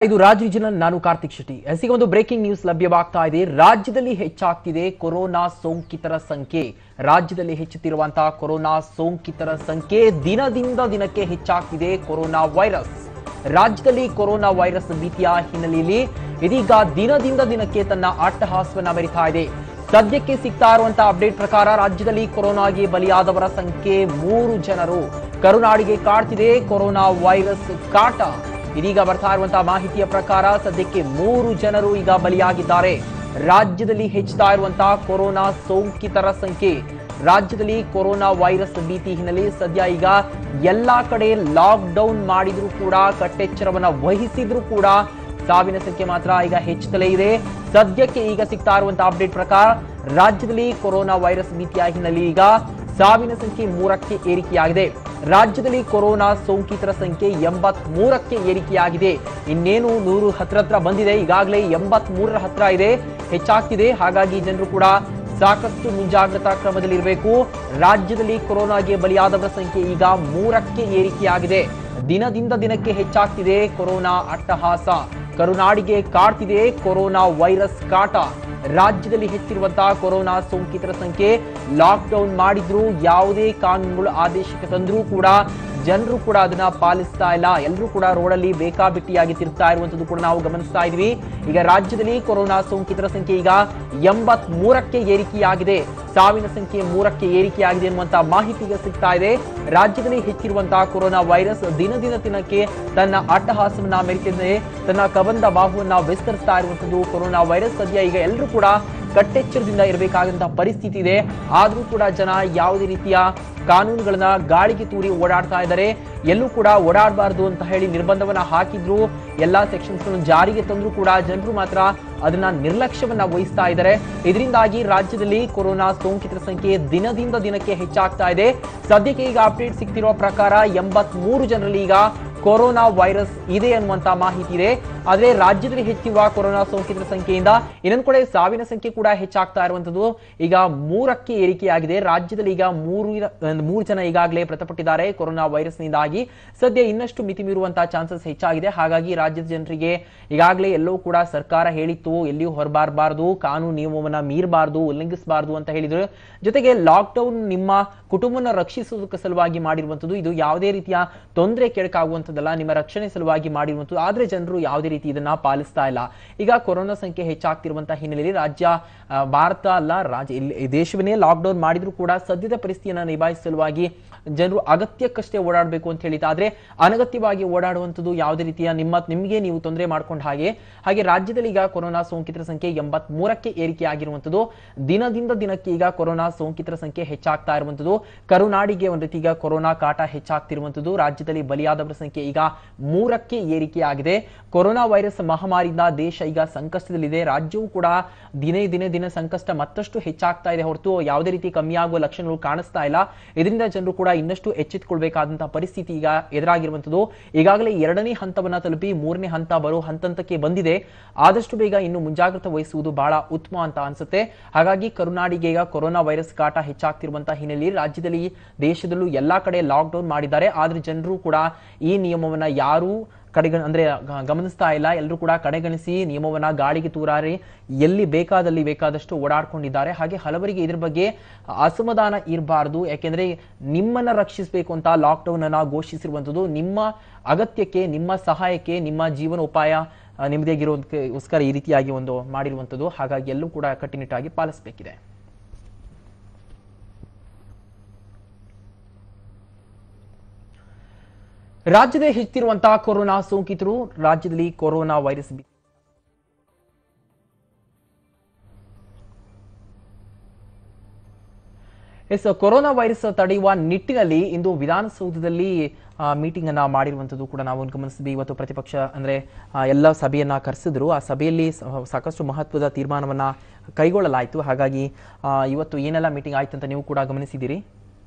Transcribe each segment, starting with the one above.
ಇದು ರಾಜ್ ರೀಜನಲ್ ನಾನು ಕಾರ್ತಿಕ್ ಶೆಟ್ಟಿ ಎಸಿಗೆ ಒಂದು ಬ್ರೇಕಿಂಗ್ ನ್ಯೂಸ್ ಲಭ್ಯವಾಗ್ತಾ ಇದೆ ರಾಜ್ಯದಲ್ಲಿ ಹೆಚ್ಚಾಗ್ತಿದೆ ಕೊರೋನಾ ಸೋಂಕಿತರ ಸಂಖ್ಯೆ ರಾಜ್ಯದಲ್ಲಿ ಹೆಚ್ಚುತ್ತಿರುವಂತಹ ಕೊರೋನಾ ಸೋಂಕಿತರ ಸಂಖ್ಯೆ ದಿನದಿಂದ ದಿನಕ್ಕೆ ಹೆಚ್ಚಾಗ್ತಿದೆ ಕೊರೋನಾ ವೈರಸ್ ರಾಜ್ಯದಲ್ಲಿ ಕೊರೋನಾ ವೈರಸ್ ಭೀತಿಯ ಹಿನ್ನೆಲೆಯಲ್ಲಿ ಇದೀಗ ದಿನದಿಂದ ದಿನಕ್ಕೆ ತನ್ನ ಅಟ್ಟಹಾಸವನ್ನ ಮೆರಿತಾ ಇದೆ ಸದ್ಯಕ್ಕೆ ಸಿಗ್ತಾ ಇರುವಂತಹ ಅಪ್ಡೇಟ್ ಪ್ರಕಾರ ರಾಜ್ಯದಲ್ಲಿ ಕೊರೋನಾಗೆ ಬಲಿಯಾದವರ ಸಂಖ್ಯೆ ಮೂರು ಜನರು ಕರುನಾಡಿಗೆ ಕಾಡ್ತಿದೆ ಕೊರೋನಾ ವೈರಸ್ ಕಾಟ ಇದೀಗ ಬರ್ತಾ ಇರುವಂತಹ ಮಾಹಿತಿಯ ಪ್ರಕಾರ ಸದ್ಯಕ್ಕೆ ಮೂರು ಜನರು ಈಗ ಬಲಿಯಾಗಿದ್ದಾರೆ ರಾಜ್ಯದಲ್ಲಿ ಹೆಚ್ಚುತ್ತಾ ಇರುವಂತಹ ಕೊರೋನಾ ಸೋಂಕಿತರ ಸಂಖ್ಯೆ ರಾಜ್ಯದಲ್ಲಿ ಕೊರೋನಾ ವೈರಸ್ ಭೀತಿ ಹಿನ್ನೆಲೆ ಸದ್ಯ ಈಗ ಎಲ್ಲಾ ಕಡೆ ಲಾಕ್ ಡೌನ್ ಮಾಡಿದ್ರು ಕೂಡ ಕಟ್ಟೆಚ್ಚರವನ್ನ ವಹಿಸಿದ್ರು ಕೂಡ ಸಾವಿನ ಸಂಖ್ಯೆ ಮಾತ್ರ ಈಗ ಹೆಚ್ಚುತ್ತಲೇ ಇದೆ ಸದ್ಯಕ್ಕೆ ಈಗ ಸಿಗ್ತಾ ಇರುವಂತಹ ಅಪ್ಡೇಟ್ ಪ್ರಕಾರ ರಾಜ್ಯದಲ್ಲಿ ಕೊರೋನಾ ವೈರಸ್ ಭೀತಿಯ ಹಿನ್ನೆಲೆ ಈಗ ಸಾವಿನ ಸಂಖ್ಯೆ ಮೂರಕ್ಕೆ ಏರಿಕೆಯಾಗಿದೆ ರಾಜ್ಯದಲ್ಲಿ ಕೊರೋನಾ ಸೋಂಕಿತರ ಸಂಖ್ಯೆ ಎಂಬತ್ ಮೂರಕ್ಕೆ ಏರಿಕೆಯಾಗಿದೆ ಇನ್ನೇನು ನೂರು ಹತ್ರ ಹತ್ರ ಬಂದಿದೆ ಈಗಾಗಲೇ ಎಂಬತ್ ಮೂರರ ಹತ್ರ ಇದೆ ಹೆಚ್ಚಾಗ್ತಿದೆ ಹಾಗಾಗಿ ಜನರು ಕೂಡ ಸಾಕಷ್ಟು ಮುಂಜಾಗ್ರತಾ ಕ್ರಮದಲ್ಲಿ ಇರಬೇಕು ರಾಜ್ಯದಲ್ಲಿ ಕೊರೋನಾಗೆ ಬಲಿಯಾದವರ ಸಂಖ್ಯೆ ಈಗ ಮೂರಕ್ಕೆ ಏರಿಕೆಯಾಗಿದೆ ದಿನದಿಂದ ದಿನಕ್ಕೆ ಹೆಚ್ಚಾಗ್ತಿದೆ ಕೊರೋನಾ ಅಟ್ಟಹಾಸ ಕರುನಾಡಿಗೆ ಕಾಡ್ತಿದೆ ಕೊರೋನಾ ವೈರಸ್ ಕಾಟ ರಾಜ್ಯದಲ್ಲಿ ಹೆಚ್ಚಿರುವಂತಹ ಕೊರೋನಾ ಸೋಂಕಿತರ ಸಂಖ್ಯೆ ಲಾಕ್ ಡೌನ್ ಮಾಡಿದ್ರು ಯಾವುದೇ ಕಾನೂನುಗಳು ಆದೇಶಕ್ಕೆ ತಂದ್ರೂ ಕೂಡ ಜನರು ಕೂಡ ಅದನ್ನ ಪಾಲಿಸ್ತಾ ಇಲ್ಲ ಎಲ್ಲರೂ ಕೂಡ ರೋಡಲ್ಲಿ ಬೇಕಾಬಿಟ್ಟಿಯಾಗಿ ತಿರುಗ್ತಾ ಇರುವಂತದ್ದು ಕೂಡ ನಾವು ಗಮನಿಸ್ತಾ ಇದ್ವಿ ಈಗ ರಾಜ್ಯದಲ್ಲಿ ಕೊರೋನಾ ಸೋಂಕಿತರ ಸಂಖ್ಯೆ ಈಗ ಎಂಬತ್ ಮೂರಕ್ಕೆ ಏರಿಕೆಯಾಗಿದೆ ಸಾವಿನ ಸಂಖ್ಯೆ ಮೂರಕ್ಕೆ ಏರಿಕೆಯಾಗಿದೆ ಎನ್ನುವಂತಹ ಮಾಹಿತಿ ಈಗ ಸಿಗ್ತಾ ಇದೆ ರಾಜ್ಯದಲ್ಲಿ ಹೆಚ್ಚಿರುವಂತಹ ಕೊರೋನಾ ವೈರಸ್ ದಿನದಿನ ದಿನಕ್ಕೆ ತನ್ನ ಅಟ್ಟಹಾಸವನ್ನ ಮೆರೆತಿದೆ ತನ್ನ ಕಬಂದ ಬಾಹುವನ್ನ ವಿಸ್ತರಿಸ್ತಾ ಇರುವಂತದ್ದು ಕೊರೋನಾ ವೈರಸ್ ಸದ್ಯ ಈಗ ಎಲ್ಲರೂ ಕೂಡ ಕಟ್ಟೆಚ್ಚರದಿಂದ ಇರಬೇಕಾದಂತಹ ಪರಿಸ್ಥಿತಿ ಇದೆ ಆದ್ರೂ ಕೂಡ ಜನ ಯಾವುದೇ ರೀತಿಯ ಕಾನೂನುಗಳನ್ನ ಗಾಳಿಗೆ ತೂರಿ ಓಡಾಡ್ತಾ ಇದ್ದಾರೆ ಎಲ್ಲೂ ಕೂಡ ಓಡಾಡಬಾರ್ದು ಅಂತ ಹೇಳಿ ನಿರ್ಬಂಧವನ್ನ ಹಾಕಿದ್ರು ಎಲ್ಲಾ ಸೆಕ್ಷನ್ಸ್ ಜಾರಿಗೆ ತಂದ್ರು ಕೂಡ ಜನರು ಮಾತ್ರ ಅದನ್ನ ನಿರ್ಲಕ್ಷ್ಯವನ್ನ ವಹಿಸ್ತಾ ಇದ್ದಾರೆ ಇದರಿಂದಾಗಿ ರಾಜ್ಯದಲ್ಲಿ ಕೊರೋನಾ ಸೋಂಕಿತರ ಸಂಖ್ಯೆ ದಿನದಿಂದ ದಿನಕ್ಕೆ ಹೆಚ್ಚಾಗ್ತಾ ಇದೆ ಸದ್ಯಕ್ಕೆ ಈಗ ಅಪ್ಡೇಟ್ ಸಿಗ್ತಿರುವ ಪ್ರಕಾರ ಎಂಬತ್ ಮೂರು ಜನರಲ್ಲಿ ಈಗ ಕೊರೋನಾ ವೈರಸ್ ಇದೆ ಅನ್ನುವಂತ ಮಾಹಿತಿ ಇದೆ ಆದ್ರೆ ರಾಜ್ಯದಲ್ಲಿ ಹೆಚ್ಚಿರುವ ಕೊರೋನಾ ಸೋಂಕಿತರ ಸಂಖ್ಯೆಯಿಂದ ಇನ್ನೊಂದು ಕಡೆ ಸಾವಿನ ಸಂಖ್ಯೆ ಕೂಡ ಹೆಚ್ಚಾಗ್ತಾ ಇರುವಂತದ್ದು ಈಗ ಮೂರಕ್ಕೆ ಏರಿಕೆಯಾಗಿದೆ ರಾಜ್ಯದಲ್ಲಿ ಈಗ ಮೂರು ಮೂರು ಜನ ಈಗಾಗಲೇ ಮೃತಪಟ್ಟಿದ್ದಾರೆ ಕೊರೋನಾ ವೈರಸ್ನಿಂದಾಗಿ ಸದ್ಯ ಇನ್ನಷ್ಟು ಮಿತಿ ಮೀರುವಂತಹ ಚಾನ್ಸಸ್ ಹೆಚ್ಚಾಗಿದೆ ಹಾಗಾಗಿ ರಾಜ್ಯದ ಜನರಿಗೆ ಈಗಾಗಲೇ ಎಲ್ಲೋ ಕೂಡ ಸರ್ಕಾರ ಹೇಳಿತ್ತು ಎಲ್ಲಿಯೂ ಹೊರಬಾರಬಾರದು ಕಾನೂನು ನಿಯಮವನ್ನ ಮೀರಬಾರದು ಉಲ್ಲಂಘಿಸಬಾರದು ಅಂತ ಹೇಳಿದ್ರು ಜೊತೆಗೆ ಲಾಕ್ ಡೌನ್ ನಿಮ್ಮ ಕುಟುಂಬನ ರಕ್ಷಿಸುವುದಕ್ಕೆ ಸಲುವಾಗಿ ಮಾಡಿರುವಂತದ್ದು ಇದು ಯಾವುದೇ ರೀತಿಯ ತೊಂದರೆ ಕೆಳಕಾಗುವಂತದ್ದಲ್ಲ ನಿಮ್ಮ ರಕ್ಷಣೆ ಸಲುವಾಗಿ ಮಾಡಿರುವಂತದ್ದು ಆದ್ರೆ ಜನರು ಯಾವುದೇ ರೀತಿ ಇದನ್ನ ಪಾಲಿಸ್ತಾ ಇಲ್ಲ ಈಗ ಕೊರೋನಾ ಸಂಖ್ಯೆ ಹೆಚ್ಚಾಗ್ತಿರುವಂತಹ ಹಿನ್ನೆಲೆಯಲ್ಲಿ ರಾಜ್ಯ ಆ, ಭಾರತ ಅಲ್ಲ ರಾಜ್ಯ ಇಲ್ಲಿ ಈ ದೇಶವನ್ನೇ ಲಾಕ್ ಡೌನ್ ಮಾಡಿದ್ರು ಕೂಡ ಸದ್ಯದ ಪರಿಸ್ಥಿತಿಯನ್ನ ನಿಭಾಯಿಸುವ ಸಲುವಾಗಿ ಜನರು ಅಗತ್ಯಕ್ಕಷ್ಟೇ ಓಡಾಡಬೇಕು ಅಂತ ಹೇಳಿದ ಆದ್ರೆ ಅನಗತ್ಯವಾಗಿ ಓಡಾಡುವಂಥದ್ದು ಯಾವುದೇ ರೀತಿಯ ನಿಮ್ಮ ನಿಮಗೆ ನೀವು ತೊಂದರೆ ಮಾಡ್ಕೊಂಡ ಹಾಗೆ ಹಾಗೆ ರಾಜ್ಯದಲ್ಲಿ ಈಗ ಕೊರೋನಾ ಸೋಂಕಿತರ ಸಂಖ್ಯೆ ಎಂಬತ್ ಮೂರಕ್ಕೆ ಏರಿಕೆಯಾಗಿರುವಂಥದ್ದು ದಿನದಿಂದ ದಿನಕ್ಕೆ ಈಗ ಕೊರೋನಾ ಸೋಂಕಿತರ ಸಂಖ್ಯೆ ಹೆಚ್ಚಾಗ್ತಾ ಇರುವಂಥದ್ದು ಕರುನಾಡಿಗೆ ಒಂದು ರೀತಿ ಈಗ ಕೊರೋನಾ ಕಾಟ ಹೆಚ್ಚಾಗ್ತಿರುವಂಥದ್ದು ರಾಜ್ಯದಲ್ಲಿ ಬಲಿಯಾದವರ ಸಂಖ್ಯೆ ಈಗ ಮೂರಕ್ಕೆ ಏರಿಕೆಯಾಗಿದೆ ಕೊರೋನಾ ವೈರಸ್ ಮಹಾಮಾರಿಯಿಂದ ದೇಶ ಈಗ ಸಂಕಷ್ಟದಲ್ಲಿದೆ ರಾಜ್ಯವು ಕೂಡ ದಿನೇ ದಿನೇ ದಿನ ಸಂಕಷ್ಟ ಮತ್ತಷ್ಟು ಹೆಚ್ಚಾಗ್ತಾ ಇದೆ ಹೊರತು ಯಾವುದೇ ರೀತಿ ಕಮ್ಮಿ ಆಗುವ ಲಕ್ಷಣಗಳು ಕಾಣಿಸ್ತಾ ಇಲ್ಲ ಇದರಿಂದ ಜನರು ಕೂಡ ಇನ್ನಷ್ಟು ಎಚ್ಚೆತ್ತುಕೊಳ್ಬೇಕಾದಂತಹ ಪರಿಸ್ಥಿತಿ ಈಗ ಎದುರಾಗಿರುವಂತದ್ದು ಈಗಾಗಲೇ ಎರಡನೇ ಹಂತವನ್ನ ತಲುಪಿ ಮೂರನೇ ಹಂತ ಬರೋ ಹಂತಂತಕ್ಕೆ ಬಂದಿದೆ ಆದಷ್ಟು ಬೇಗ ಇನ್ನು ಮುಂಜಾಗ್ರತೆ ವಹಿಸುವುದು ಬಹಳ ಉತ್ತಮ ಅಂತ ಅನ್ಸುತ್ತೆ ಹಾಗಾಗಿ ಕರುನಾಡಿಗೆ ಈಗ ಕೊರೋನಾ ವೈರಸ್ ಕಾಟ ಹೆಚ್ಚಾಗ್ತಿರುವಂತಹ ಹಿನ್ನೆಲೆಯಲ್ಲಿ ರಾಜ್ಯದಲ್ಲಿ ದೇಶದಲ್ಲೂ ಎಲ್ಲಾ ಕಡೆ ಲಾಕ್ ಡೌನ್ ಮಾಡಿದ್ದಾರೆ ಆದ್ರೆ ಜನರು ಕೂಡ ಈ ನಿಯಮವನ್ನ ಯಾರೂ ಕಡೆಗ ಅಂದ್ರೆ ಗ- ಗಮನಿಸ್ತಾ ಇಲ್ಲ ಎಲ್ಲರೂ ಕೂಡ ಕಡೆಗಣಿಸಿ ನಿಯಮವನ್ನ ಗಾಳಿಗೆ ತೂರಾರಿ ಎಲ್ಲಿ ಬೇಕಾದಲ್ಲಿ ಬೇಕಾದಷ್ಟು ಓಡಾಡ್ಕೊಂಡಿದ್ದಾರೆ ಹಾಗೆ ಹಲವರಿಗೆ ಇದ್ರ ಬಗ್ಗೆ ಅಸಮಾಧಾನ ಇರಬಾರ್ದು ಯಾಕೆಂದ್ರೆ ನಿಮ್ಮನ್ನ ರಕ್ಷಿಸಬೇಕು ಅಂತ ಲಾಕ್ ಡೌನ್ ಅನ್ನ ಘೋಷಿಸಿರುವಂತದ್ದು ನಿಮ್ಮ ಅಗತ್ಯಕ್ಕೆ ನಿಮ್ಮ ಸಹಾಯಕ್ಕೆ ನಿಮ್ಮ ಜೀವನೋಪಾಯ ಆ, ನಿಮ್ಮದೇಗಿರೋದಕ್ಕೋಸ್ಕರ ಈ ರೀತಿಯಾಗಿ ಒಂದು ಮಾಡಿರುವಂತದ್ದು ಹಾಗಾಗಿ ಎಲ್ಲೂ ಕೂಡ ಕಟ್ಟುನಿಟ್ಟಾಗಿ ಪಾಲಿಸಬೇಕಿದೆ ರಾಜ್ಯದ ಹೆಚ್ಚಿರುವಂತಹ ಕೊರೋನಾ ಸೋಂಕಿತರು ರಾಜ್ಯದಲ್ಲಿ ಕೊರೋನಾ ವೈರಸ್ ಬಿ- ಎಸ್ ಕೊರೋನಾ ವೈರಸ್ ತಡೆಯುವ ನಿಟ್ಟಿನಲ್ಲಿ ಇಂದು ವಿಧಾನಸೌಧದಲ್ಲಿ ಮೀಟಿಂಗ್ ಅನ್ನ ಮಾಡಿರುವಂತದ್ದು ಕೂಡ ನಾವು ಗಮನಿಸಿದ್ವಿ ಇವತ್ತು ಪ್ರತಿಪಕ್ಷ ಅಂದ್ರೆ ಆ, ಎಲ್ಲ ಸಭೆಯನ್ನ ಕರೆಸಿದ್ರು ಆ ಸಭೆಯಲ್ಲಿ ಸ- ಸಾಕಷ್ಟು ಮಹತ್ವದ ತೀರ್ಮಾನವನ್ನ ಕೈಗೊಳ್ಳಲಾಯಿತು ಹಾಗಾಗಿ ಆ, ಇವತ್ತು ಏನೆಲ್ಲ ಮೀಟಿಂಗ್ ಆಯ್ತು ಅಂತ ನೀವು ಕೂಡ ಗಮನಿಸಿದ್ದೀರಿ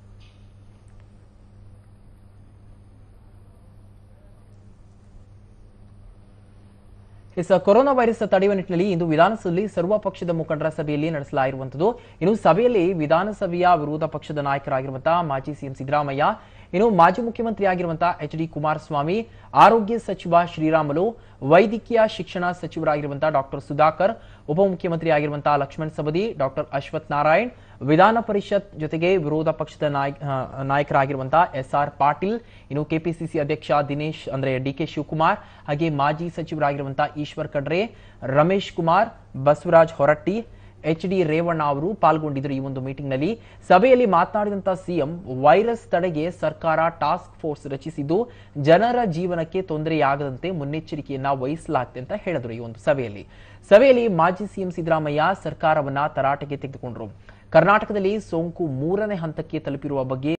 ಎಸ್ ಕೊರೋನಾ ವೈರಸ್ ತಡೆಯುವ ನಿಟ್ಟಿನಲ್ಲಿ ಇಂದು ವಿಧಾನಸಭೆಯಲ್ಲಿ ಸರ್ವ ಪಕ್ಷದ ಮುಖಂಡರ ಸಭೆಯಲ್ಲಿ ನಡೆಸಲಾಗಿರುವಂತದ್ದು ಇನ್ನು ಸಭೆಯಲ್ಲಿ ವಿಧಾನಸಭೆಯ ವಿರೋಧ ಪಕ್ಷದ ನಾಯಕರಾಗಿರುವಂತಹ ಮಾಜಿ ಸಿಎಂ ಸಿದ್ದರಾಮಯ್ಯ ಇನ್ನು ಮಾಜಿ ಮುಖ್ಯಮಂತ್ರಿ ಆಗಿರುವಂತಹ ಎಚ್ ಡಿ ಕುಮಾರಸ್ವಾಮಿ ಆರೋಗ್ಯ ಸಚಿವ ಶ್ರೀರಾಮುಲು ವೈದ್ಯಕೀಯ ಶಿಕ್ಷಣ ಸಚಿವರಾಗಿರುವಂತಹ ಡಾಕ್ಟರ್ ಸುಧಾಕರ್ ಉಪಮುಖ್ಯಮಂತ್ರಿ ಆಗಿರುವಂತಹ ಲಕ್ಷ್ಮಣ್ ಸವದಿ ಡಾಕ್ಟರ್ ಅಶ್ವಥ್ ನಾರಾಯಣ್ ವಿಧಾನ ಪರಿಷತ್ ಜೊತೆಗೆ ವಿರೋಧ ಪಕ್ಷದ ನಾಯಕ ಆ, ನಾಯಕರಾಗಿರುವಂತಹ ಎಸ್ ಆರ್ ಪಾಟೀಲ್ ಇನ್ನು ಕೆಪಿಸಿಸಿ ಅಧ್ಯಕ್ಷ ದಿನೇಶ್ ಅಂದ್ರೆ ಡಿ ಕೆ ಶಿವಕುಮಾರ್ ಹಾಗೆ ಮಾಜಿ ಸಚಿವರಾಗಿರುವಂತಹ ಈಶ್ವರ್ ಖಂಡ್ರೆ ರಮೇಶ್ ಕುಮಾರ್ ಬಸವರಾಜ್ ಹೊರಟ್ಟಿ ಎಚ್ ಡಿ ರೇವಣ್ಣ ಅವರು ಪಾಲ್ಗೊಂಡಿದ್ದರು ಈ ಒಂದು ಮೀಟಿಂಗ್ ನಲ್ಲಿ ಸಭೆಯಲ್ಲಿ ಮಾತನಾಡಿದಂತ ಸಿಎಂ ವೈರಸ್ ತಡೆಗೆ ಸರ್ಕಾರ ಟಾಸ್ಕ್ ಫೋರ್ಸ್ ರಚಿಸಿದ್ದು ಜನರ ಜೀವನಕ್ಕೆ ತೊಂದರೆಯಾಗದಂತೆ ಮುನ್ನೆಚ್ಚರಿಕೆಯನ್ನ ವಹಿಸಲಾಗಿದೆ ಅಂತ ಹೇಳಿದ್ರು ಈ ಒಂದು ಸಭೆಯಲ್ಲಿ ಸಭೆಯಲ್ಲಿ ಮಾಜಿ ಸಿಎಂ ಸಿದ್ದರಾಮಯ್ಯ ಸರ್ಕಾರವನ್ನ ತರಾಟೆಗೆ ತೆಗೆದುಕೊಂಡರು ಕರ್ನಾಟಕದಲ್ಲಿ ಸೋಂಕು ಮೂರನೇ ಹಂತಕ್ಕೆ ತಲುಪಿರುವ ಬಗ್ಗೆ